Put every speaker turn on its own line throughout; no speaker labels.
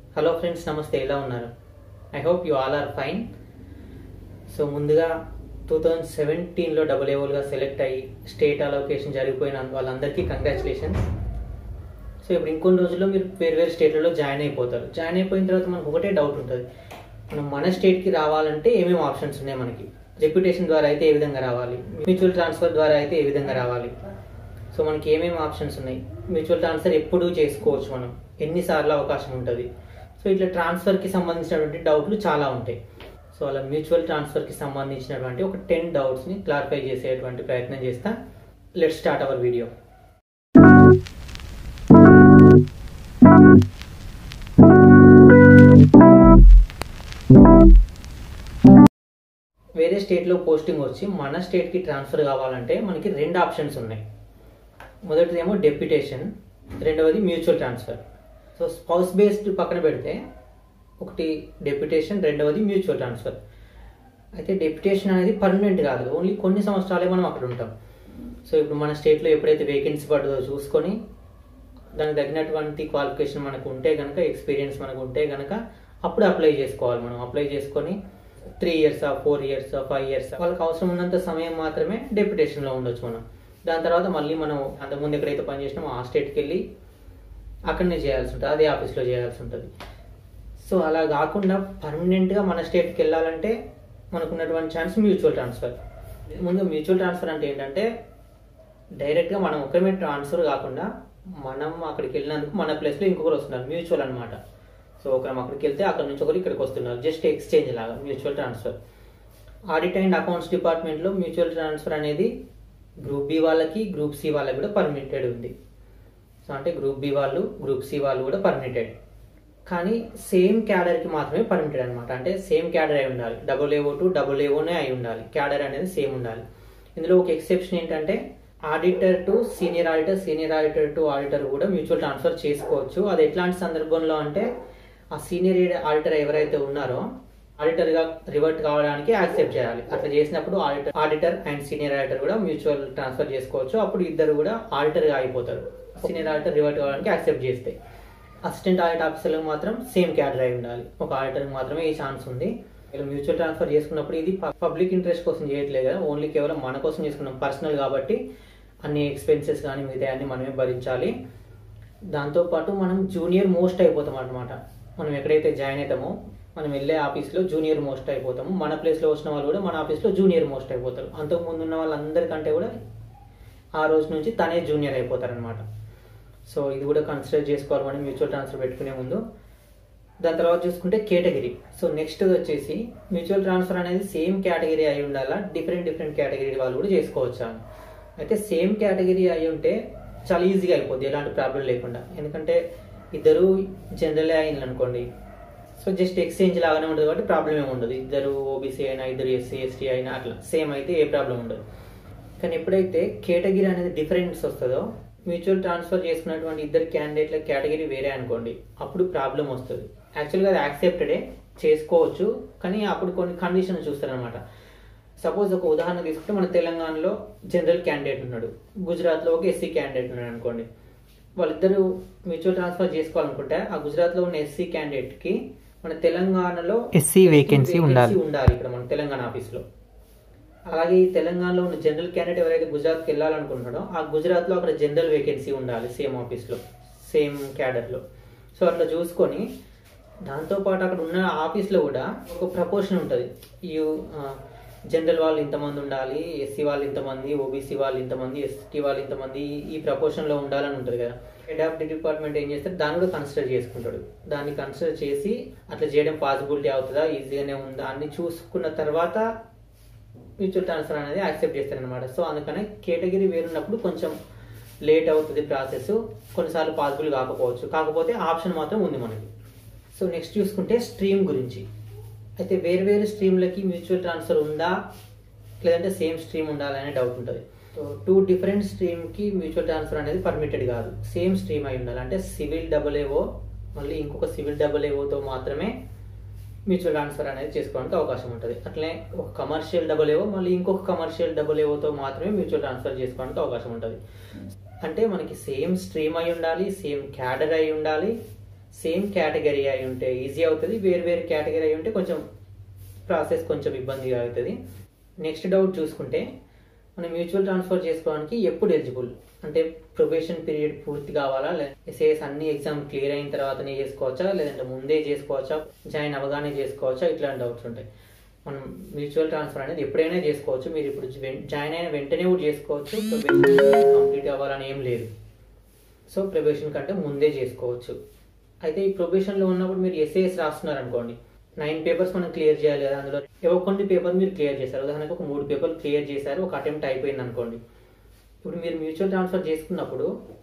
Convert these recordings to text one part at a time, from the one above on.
hello friends నమస్తే ఎలా ఉన్నారు I hope you all are fine so ముందుగా టూ థౌజండ్ సెవెంటీన్లో డబుల్ ఏవోల్గా సెలెక్ట్ అయ్యి స్టేట్ అలొకేషన్ జరిగిపోయిన వాళ్ళందరికీ కంగ్రాచులేషన్స్ సో ఇప్పుడు ఇంకొన్ని రోజుల్లో మీరు వేరు వేరు స్టేట్లలో జాయిన్ అయిపోతారు జాయిన్ అయిపోయిన తర్వాత మనకు ఒకటే డౌట్ ఉంటుంది మనం మన స్టేట్కి రావాలంటే ఏమేమి ఆప్షన్స్ ఉన్నాయి మనకి రెప్యుటేషన్ ద్వారా అయితే ఏ విధంగా రావాలి మ్యూచువల్ ట్రాన్స్ఫర్ ద్వారా అయితే ఏ విధంగా రావాలి సో మనకి ఏమేమి ఆప్షన్స్ ఉన్నాయి మ్యూచువల్ ట్రాన్స్ఫర్ ఎప్పుడు చేసుకోవచ్చు మనం ఎన్నిసార్లు అవకాశం ఉంటుంది సో ఇట్లా ట్రాన్స్ఫర్కి సంబంధించినటువంటి డౌట్లు చాలా ఉంటాయి సో అలా మ్యూచువల్ ట్రాన్స్ఫర్కి సంబంధించినటువంటి ఒక టెన్ డౌట్స్ని క్లారిఫై చేసేటువంటి ప్రయత్నం చేస్తా లెట్ స్టార్ట్ అవర్ వీడియో వేరే స్టేట్లో పోస్టింగ్ వచ్చి మన స్టేట్కి ట్రాన్స్ఫర్ కావాలంటే మనకి రెండు ఆప్షన్స్ ఉన్నాయి మొదటిదేమో డెప్యుటేషన్ రెండవది mutual transfer so spouse based పక్కన పెడితే ఒకటి డెప్యుటేషన్ రెండవది మ్యూచువల్ ట్రాన్స్ఫర్ అయితే డెప్యుటేషన్ అనేది పర్మనెంట్ కాదు ఓన్లీ కొన్ని సంవత్సరాలే మనం అక్కడ ఉంటాం సో ఇప్పుడు మన స్టేట్లో ఎప్పుడైతే వేకెన్సీ పడుతుందో చూసుకొని దానికి తగినటువంటి క్వాలిఫికేషన్ మనకు ఉంటే కనుక ఎక్స్పీరియన్స్ మనకు ఉంటే కనుక అప్పుడు అప్లై చేసుకోవాలి మనం అప్లై చేసుకొని త్రీ ఇయర్సా ఫోర్ ఇయర్సా ఫైవ్ ఇయర్స్ వాళ్ళకి అవసరం ఉన్నంత సమయం మాత్రమే డెప్యుటేషన్లో ఉండొచ్చు మనం దాని తర్వాత మళ్ళీ మనం అంతకుముందు ఎక్కడైతే పనిచేసినామో ఆ స్టేట్కి వెళ్ళి అక్కడనే చేయాల్సి ఉంటుంది అదే ఆఫీస్లో చేయాల్సి ఉంటుంది సో అలా కాకుండా పర్మనెంట్గా మన స్టేట్కి వెళ్ళాలంటే మనకు ఉన్నటువంటి ఛాన్స్ మ్యూచువల్ ట్రాన్స్ఫర్ ముందు మ్యూచువల్ ట్రాన్స్ఫర్ అంటే ఏంటంటే డైరెక్ట్గా మనం ఒకరిమే ట్రాన్స్ఫర్ కాకుండా మనం అక్కడికి వెళ్ళినందుకు మన ప్లేస్లో ఇంకొకరు వస్తున్నారు మ్యూచువల్ అనమాట సో ఒకరం అక్కడికి వెళ్తే అక్కడ నుంచి ఒకరు ఇక్కడికి వస్తున్నారు జస్ట్ ఎక్స్చేంజ్ లాగా mutual transfer audit and accounts డిపార్ట్మెంట్లో మ్యూచువల్ ట్రాన్స్ఫర్ అనేది గ్రూప్ బి వాళ్ళకి గ్రూప్ సి వాళ్ళకి కూడా పర్మిటెడ్ ఉంది సో అంటే గ్రూప్ బి వాళ్ళు గ్రూప్ సి వాళ్ళు కూడా పర్మిటెడ్ కానీ సేమ్ క్యాడర్కి మాత్రమే పర్మిటెడ్ అనమాట అంటే సేమ్ క్యాడర్ అయి ఉండాలి డబుల్ ఏఓ టు డబుల్ ఏఓనే అయి ఉండాలి క్యాడర్ అనేది సేమ్ ఉండాలి ఇందులో ఒక ఎక్సెప్షన్ ఏంటంటే auditor to senior auditor senior auditor to auditor కూడా మ్యూచువల్ ట్రాన్స్ఫర్ చేసుకోవచ్చు అది ఎట్లాంటి సందర్భంలో అంటే ఆ సీనియర్ ఆడిటర్ ఎవరైతే ఉన్నారో ఆడిటర్ గా రివర్ట్ కావడానికి యాక్సెప్ట్ చేయాలి అట్లా చేసినప్పుడు auditor auditor and senior auditor కూడా మ్యూచువల్ ట్రాన్స్ఫర్ చేసుకోవచ్చు అప్పుడు ఇద్దరు కూడా ఆడిటర్ గా అయిపోతారు సీనియర్ ఆడిటర్ రివర్ట్ కావడానికి యాక్సెప్ట్ చేస్తే అసిస్టెంట్ ఆడిట్ ఆఫీసర్లకు మాత్రం సేమ్ క్యాడర్ అయి ఉండాలి ఒక ఆడిటర్కి మాత్రమే ఈ ఛాన్స్ ఉంది ఇలా మ్యూచువల్ ట్రాన్స్ఫర్ చేసుకున్నప్పుడు ఇది పబ్లిక్ ఇంట్రెస్ట్ కోసం చేయట్లేదు కదా ఓన్లీ కేవలం మన కోసం చేసుకున్నాం పర్సనల్ కాబట్టి అన్ని ఎక్స్పెన్సెస్ కానీ మిగతా అన్ని మనమే భరించాలి దాంతోపాటు మనం జూనియర్ మోస్ట్ అయిపోతాం అనమాట మనం ఎక్కడైతే జాయిన్ అవుతామో మనం వెళ్ళే ఆఫీస్లో జూనియర్ మోస్ట్ అయిపోతాము మన ప్లేస్లో వచ్చిన వాళ్ళు కూడా మన ఆఫీస్లో జూనియర్ మోస్ట్ అయిపోతారు అంతకు ముందు ఉన్న వాళ్ళందరికంటే కూడా ఆ రోజు నుంచి తనే జూనియర్ అయిపోతారనమాట సో ఇది కూడా కన్సిడర్ చేసుకోవాలి మనం మ్యూచువల్ ట్రాన్స్ఫర్ పెట్టుకునే ముందు దాని తర్వాత చూసుకుంటే కేటగిరీ సో నెక్స్ట్ వచ్చేసి మ్యూచువల్ ట్రాన్స్ఫర్ అనేది సేమ్ కేటగిరీ అయి ఉండాలా డిఫరెంట్ డిఫరెంట్ కేటగిరీ వాళ్ళు కూడా చేసుకోవచ్చు అయితే సేమ్ కేటగిరీ అయి ఉంటే చాలా ఈజీగా అయిపోద్ది ఎలాంటి ప్రాబ్లం లేకుండా ఎందుకంటే ఇద్దరు జనరల్ అయింది అనుకోండి సో జస్ట్ ఎక్స్చేంజ్ లాగానే ఉంటుంది కాబట్టి ప్రాబ్లం ఏమి ఉండదు ఇద్దరు ఓబీసీ అయినా ఇద్దరు ఎస్సీ ఎస్టీ అయినా అట్లా సేమ్ అయితే ఏ ప్రాబ్లం ఉండదు కానీ ఎప్పుడైతే కేటగిరీ అనేది డిఫరెన్స్ వస్తుందో మ్యూచువల్ ట్రాన్స్ఫర్ చేసుకున్నటువంటి ఇద్దరు క్యాండిడేట్ల కేటగిరీ వేరే అనుకోండి అప్పుడు ప్రాబ్లం వస్తుంది యాక్చువల్గా అది యాక్సెప్టెడే చేసుకోవచ్చు కానీ అప్పుడు కొన్ని కండిషన్స్ చూస్తారనమాట సపోజ్ ఒక ఉదాహరణ తీసుకుంటే మన తెలంగాణలో జనరల్ క్యాండిడేట్ ఉన్నాడు గుజరాత్లో ఒక ఎస్సీ క్యాండిడేట్ ఉన్నాడు అనుకోండి వాళ్ళిద్దరూ మ్యూచువల్ ట్రాన్స్ఫర్ చేసుకోవాలనుకుంటే ఆ గుజరాత్లో ఉన్న ఎస్సీ క్యాండిడేట్కి మన తెలంగాణలో
ఎస్సీ వేకెన్సీ ఉండాలి
ఉండాలి ఇక్కడ మన తెలంగాణ ఆఫీస్లో అలాగే ఈ తెలంగాణలో ఉన్న జనరల్ క్యాండిడేట్ ఎవరైతే గుజరాత్కి వెళ్ళాలనుకుంటున్నాడో ఆ గుజరాత్లో అక్కడ జనరల్ వేకెన్సీ ఉండాలి సేమ్ ఆఫీస్లో సేమ్ క్యాడర్లో సో అట్లా చూసుకొని దాంతోపాటు అక్కడ ఉన్న ఆఫీస్లో కూడా ఒక ప్రపోర్షన్ ఉంటుంది యూ జనరల్ వాళ్ళు ఇంతమంది ఉండాలి ఎస్సీ వాళ్ళు ఇంతమంది ఓబీసీ వాళ్ళు ఇంతమంది ఎస్టీ వాళ్ళు ఇంతమంది ఈ ప్రపోర్షన్లో ఉండాలని ఉంటుంది కదా హెడ్ ఆఫ్ ది డిపార్ట్మెంట్ ఏం చేస్తారు దాన్ని కూడా కన్సిడర్ చేసుకుంటాడు దాన్ని కన్సిడర్ చేసి అట్లా చేయడం పాసిబిలిటీ అవుతుందా ఈజీగానే ఉందా అన్ని చూసుకున్న తర్వాత మ్యూచువల్ ట్రాన్స్ఫర్ అనేది యాక్సెప్ట్ చేస్తారనమాట సో అందుకనే కేటగిరీ వేరున్నప్పుడు కొంచెం లేట్ అవుతుంది ప్రాసెస్ కొన్నిసార్లు పాసిబుల్ కాకపోవచ్చు కాకపోతే ఆప్షన్ మాత్రం ఉంది మనకి సో నెక్స్ట్ చూసుకుంటే స్ట్రీమ్ గురించి అయితే వేరు వేరు స్ట్రీమ్లకి మ్యూచువల్ ట్రాన్స్ఫర్ ఉందా లేదంటే సేమ్ స్ట్రీమ్ ఉండాలనే డౌట్ ఉంటుంది సో టూ డిఫరెంట్ స్ట్రీమ్కి మ్యూచువల్ ట్రాన్స్ఫర్ అనేది పర్మిటెడ్ కాదు సేమ్ స్ట్రీమ్ అయి ఉండాలి అంటే సివిల్ డబుల్ ఏవో మళ్ళీ ఇంకొక సివిల్ డబుల్ ఏవోతో మాత్రమే మ్యూచువల్ ట్రాన్స్ఫర్ అనేది చేసుకోవడానికి అవకాశం ఉంటుంది అట్లనే ఒక కమర్షియల్ డబుల్ ఏవో మళ్ళీ ఇంకొక కమర్షియల్ డబుల్ ఏవోతో మాత్రమే మ్యూచువల్ ట్రాన్స్ఫర్ చేసుకోవడానికి అవకాశం ఉంటుంది అంటే మనకి సేమ్ స్ట్రీమ్ అయి ఉండాలి సేమ్ క్యాడర్ అయి ఉండాలి సేమ్ కేటగిరీ అయి ఉంటే ఈజీ అవుతుంది వేరు వేరు కేటగిరీ అయి ఉంటే కొంచెం ప్రాసెస్ కొంచెం ఇబ్బందిగా అవుతుంది నెక్స్ట్ డౌట్ చూసుకుంటే మనం మ్యూచువల్ ట్రాన్స్ఫర్ చేసుకోవడానికి ఎప్పుడు ఎలిజిబుల్ అంటే ప్రొబేషన్ పీరియడ్ పూర్తి కావాలా ఎస్ఏఎస్ అన్ని ఎగ్జామ్ క్లియర్ అయిన తర్వాతనే చేసుకోవచ్చా లేదంటే ముందే చేసుకోవచ్చా జాయిన్ అవగానే చేసుకోవచ్చా ఇట్లాంటి డౌట్స్ ఉంటాయి మనం మ్యూచువల్ ట్రాన్స్ఫర్ అనేది ఎప్పుడైనా చేసుకోవచ్చు మీరు ఇప్పుడు జాయిన్ అయిన వెంటనే కూడా చేసుకోవచ్చు ప్రొబేషన్ కంప్లీట్ అవ్వాలని ఏం లేదు సో ప్రొబేషన్ కంటే ముందే చేసుకోవచ్చు అయితే ఈ ప్రొబేషన్లో ఉన్నప్పుడు మీరు ఎస్ఏఎస్ రాస్తున్నారు అనుకోండి నైన్ పేపర్స్ మనం క్లియర్ చేయాలి కదా అందులో ఏవో కొన్ని పేపర్ మీరు క్లియర్ చేశారు ఉదాహరణకు ఒక మూడు పేపర్లు క్లియర్ చేశారు ఒక అటెంప్ట్ అయిపోయింది అనుకోండి ఇప్పుడు మీరు మ్యూచువల్ ట్రాన్స్ఫర్ చేసుకున్నప్పుడు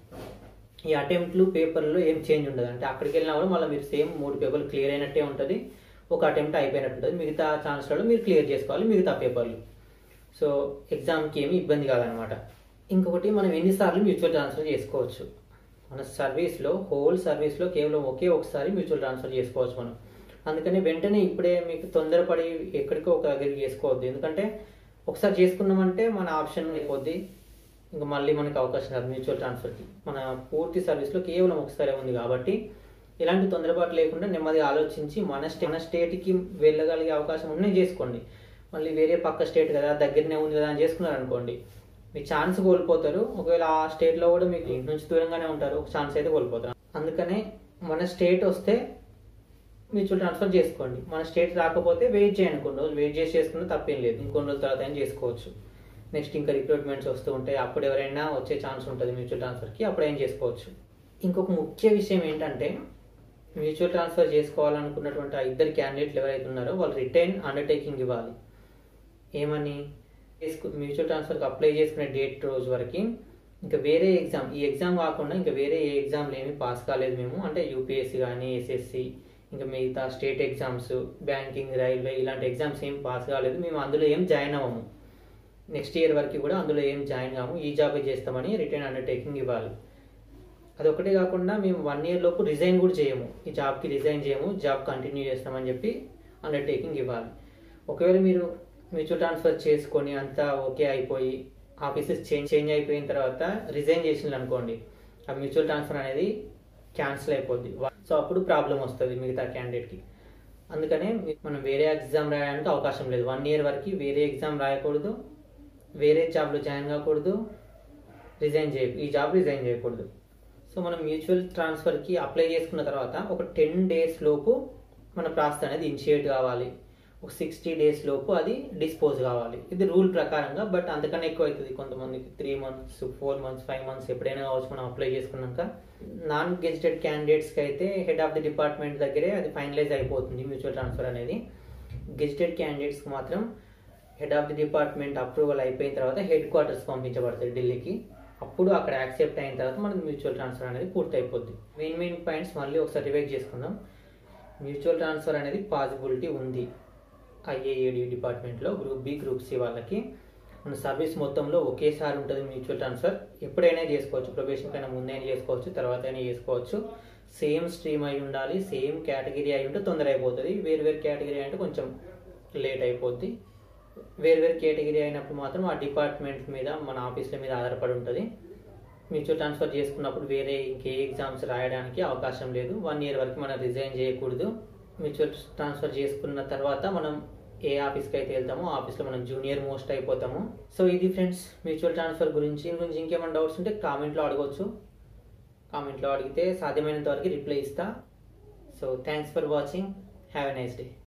ఈ అటెంప్ట్లు పేపర్లో ఏం చేంజ్ ఉండదు అంటే అక్కడికి వెళ్ళినా కూడా మళ్ళీ మీరు సేమ్ మూడు పేపర్లు క్లియర్ అయినట్టే ఉంటుంది ఒక అటెంప్ట్ అయిపోయినట్టు ఉంటుంది మిగతా ఛాన్స్లలో మీరు క్లియర్ చేసుకోవాలి మిగతా పేపర్లు సో ఎగ్జామ్కి ఏమి ఇబ్బంది కాదనమాట ఇంకొకటి మనం ఎన్నిసార్లు మ్యూచువల్ ట్రాన్స్ఫర్ చేసుకోవచ్చు మన సర్వీస్లో హోల్ సర్వీస్లో కేవలం ఒకే ఒకసారి మ్యూచువల్ ట్రాన్స్ఫర్ చేసుకోవచ్చు మనం అందుకని వెంటనే ఇప్పుడే మీకు తొందరపడి ఎక్కడికో ఒక దగ్గరికి చేసుకోవద్దు ఎందుకంటే ఒకసారి చేసుకున్నామంటే మన ఆప్షన్ అయిపోద్ది ఇంకా మళ్ళీ మనకి అవకాశం రాదు మ్యూచువల్ ట్రాన్స్ఫర్కి మన పూర్తి సర్వీస్లో కేవలం ఒకసారి ఉంది కాబట్టి ఇలాంటి తొందరపాటు లేకుండా నెమ్మదిగా ఆలోచించి మన స్టే మన స్టేట్కి వెళ్ళగలిగే అవకాశం ఉన్నాయి చేసుకోండి మళ్ళీ వేరే పక్క స్టేట్ కదా దగ్గరనే ఉంది కదా అని చేసుకున్నారు అనుకోండి మీ ఛాన్స్ కోల్పోతారు ఒకవేళ ఆ స్టేట్లో కూడా మీకు ఇంటి నుంచి దూరంగానే ఉంటారు ఒక ఛాన్స్ అయితే కోల్పోతారు అందుకనే మన స్టేట్ వస్తే మ్యూచువల్ ట్రాన్స్ఫర్ చేసుకోండి మన స్టేట్ రాకపోతే వెయిట్ చేయండి కొన్ని రోజులు వెయిట్ చేసి చేసుకున్నా తప్పేం లేదు ఇంకొన్ని రోజుల తర్వాత అయినా చేసుకోవచ్చు నెక్స్ట్ ఇంకా రిక్రూట్మెంట్స్ వస్తూ ఉంటాయి అప్పుడు ఎవరైనా వచ్చే ఛాన్స్ ఉంటుంది మ్యూచువల్ ట్రాన్స్ఫర్కి అప్పుడు ఏం చేసుకోవచ్చు ఇంకొక ముఖ్య విషయం ఏంటంటే మ్యూచువల్ ట్రాన్స్ఫర్ చేసుకోవాలనుకున్నటువంటి ఆ ఇద్దరు క్యాండిడేట్లు ఎవరైతే ఉన్నారో వాళ్ళు రిటైన్ అండర్టేకింగ్ ఇవ్వాలి ఏమని చేసుకు మ్యూచువల్ ట్రాన్స్ఫర్కి అప్లై చేసుకునే డేట్ రోజు వరకు ఇంకా వేరే ఎగ్జామ్ ఈ ఎగ్జామ్ కాకుండా ఇంకా వేరే ఏ ఎగ్జామ్లు ఏమి పాస్ కాలేదు మేము అంటే యూపీఎస్సీ కానీ ఎస్ఎస్సి ఇంకా మిగతా స్టేట్ ఎగ్జామ్స్ బ్యాంకింగ్ రైల్వే ఇలాంటి ఎగ్జామ్స్ ఏం పాస్ కాలేదు మేము అందులో ఏం జాయిన్ అవ్వము నెక్స్ట్ ఇయర్ వరకు కూడా అందులో ఏం జాయిన్ కాము ఈ జాబ్ చేస్తామని రిటర్న్ అండర్టేకింగ్ ఇవ్వాలి అదొకటే కాకుండా మేము వన్ ఇయర్ లోపు రిజైన్ కూడా చేయము ఈ జాబ్కి రిజైన్ చేయము జాబ్ కంటిన్యూ చేస్తామని చెప్పి అండర్టేకింగ్ ఇవ్వాలి ఒకవేళ మీరు మ్యూచువల్ ట్రాన్స్ఫర్ చేసుకొని అంతా ఓకే అయిపోయి ఆఫీసెస్ చేంజ్ చేంజ్ అయిపోయిన తర్వాత రిజైన్ చేసిండ్రు అనుకోండి ఆ మ్యూచువల్ ట్రాన్స్ఫర్ అనేది క్యాన్సిల్ అయిపోద్ది సో అప్పుడు ప్రాబ్లం వస్తుంది మిగతా క్యాండిడేట్కి అందుకనే మనం వేరే ఎగ్జామ్ రాయడానికి అవకాశం లేదు వన్ ఇయర్ వరకు వేరే ఎగ్జామ్ రాయకూడదు వేరే జాబ్లో జాయిన్ కాకూడదు రిజైన్ చేయ ఈ జాబ్ రిజైన్ చేయకూడదు సో మనం మ్యూచువల్ ట్రాన్స్ఫర్కి అప్లై చేసుకున్న తర్వాత ఒక టెన్ డేస్ లోపు మన ప్రాసెస్ అనేది ఇనిషియేట్ కావాలి ఒక సిక్స్టీ డేస్ లోపు అది డిస్పోజ్ కావాలి ఇది రూల్ ప్రకారంగా బట్ అంతకన్నా ఎక్కువ అవుతుంది కొంతమందికి three months four months five months ఎప్పుడైనా కావచ్చు మనం అప్లై చేసుకున్నాక నాన్ గెజిటెడ్ క్యాండిడేట్స్కి అయితే హెడ్ ఆఫ్ ది డిపార్ట్మెంట్ దగ్గరే అది ఫైనలైజ్ అయిపోతుంది మ్యూచువల్ ట్రాన్స్ఫర్ అనేది గెజిటెడ్ క్యాండిడేట్స్కి మాత్రం head of the department approval అయిపోయిన తర్వాత హెడ్ క్వార్టర్స్ పంపించబడుతుంది ఢిల్లీకి అప్పుడు అక్కడ యాక్సెప్ట్ అయిన తర్వాత మనకి మ్యూచువల్ ట్రాన్స్ఫర్ అనేది పూర్తి అయిపోద్ది మెయిన్ మెయిన్ పాయింట్స్ మళ్ళీ ఒకసారి రివైజ్ చేసుకుందాం మ్యూచువల్ ట్రాన్స్ఫర్ అనేది పాసిబిలిటీ ఉంది ఐఏఏడి డిపార్ట్మెంట్లో గ్రూప్ బి గ్రూప్ సి వాళ్ళకి మన సర్వీస్ మొత్తంలో ఒకేసారి ఉంటుంది మ్యూచువల్ ట్రాన్స్ఫర్ ఎప్పుడైనా చేసుకోవచ్చు ప్రొబేషన్ కన్నా ముందైనా చేసుకోవచ్చు తర్వాత అయినా చేసుకోవచ్చు సేమ్ స్ట్రీమ్ అయి ఉండాలి సేమ్ కేటగిరీ అయి ఉంటే తొందర అయిపోతుంది వేరు వేరు కేటగిరీ అంటే కొంచెం లేట్ అయిపోద్ది వేరు వేరు కేటగిరీ అయినప్పుడు మాత్రం ఆ డిపార్ట్మెంట్ మీద మన ఆఫీసుల మీద ఆధారపడి ఉంటుంది మ్యూచువల్ ట్రాన్స్ఫర్ చేసుకున్నప్పుడు వేరే ఇంకే ఎగ్జామ్స్ రాయడానికి అవకాశం లేదు వన్ ఇయర్ వరకు మనం రిజైన్ చేయకూడదు మ్యూచువల్ ట్రాన్స్ఫర్ చేసుకున్న తర్వాత మనం ఏ ఆఫీస్కి అయితే వెళ్తామో ఆ ఆఫీస్లో మనం జూనియర్ మోస్ట్ అయిపోతాము సో ఇది ఫ్రెండ్స్ మ్యూచువల్ ట్రాన్స్ఫర్ గురించి దీని గురించి ఇంకేమైనా డౌట్స్ ఉంటే కామెంట్లో అడగవచ్చు కామెంట్లో అడిగితే సాధ్యమైనంత వరకు రిప్లై ఇస్తా so thanks for watching have a nice day